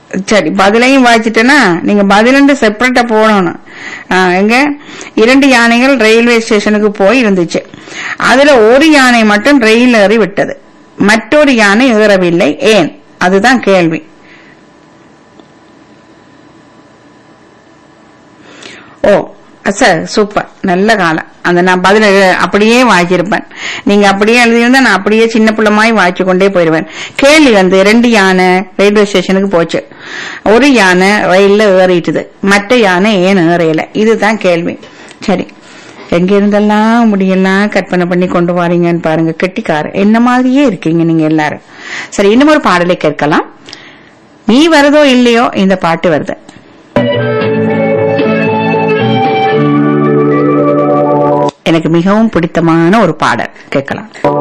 சரி பதிலையும் வாய்ச்சிட்டேன்னா நீங்க பதிலண்டு செப்பரேட்டா போடணும் ஆ, எங்க இரண்டு யானைகள் ரயில்வே ஸ்டேஷனுக்கு போய் இருந்துச்சு அதுல ஒரு யானை மட்டும் ரயில் ஏறி விட்டது மற்றொரு யானை ஏறவில்லை ஏன் அதுதான் கேள்வி ஓ சார் சூப்பர் நல்ல காலம் அந்த நான் பதில அப்படியே வாய்ச்சிருப்பேன் நீங்க அப்படியே எழுதியிருந்தா நான் அப்படியே சின்ன பிள்ளைமாய் வாய்ச்சி கொண்டே போயிடுவேன் கேள்வி வந்து ரெண்டு யானை ரயில்வே ஸ்டேஷனுக்கு போச்சு ஒரு யானை ரயில்ல ஏறிட்டுது மற்ற யானை ஏன் ஏறையல இதுதான் கேள்வி சரி எங்க இருந்தெல்லாம் முடியெல்லாம் கற்பனை பண்ணி கொண்டு வாரீங்கன்னு பாருங்க கெட்டிக்காரு என்ன மாதிரியே இருக்கீங்க நீங்க எல்லாரும் சரி இன்னும் ஒரு பாடலை கேட்கலாம் நீ வருதோ இல்லையோ இந்த பாட்டு வருது எனக்கு மிகவும் பிடித்தமான ஒரு பாடல் கேட்கலாம்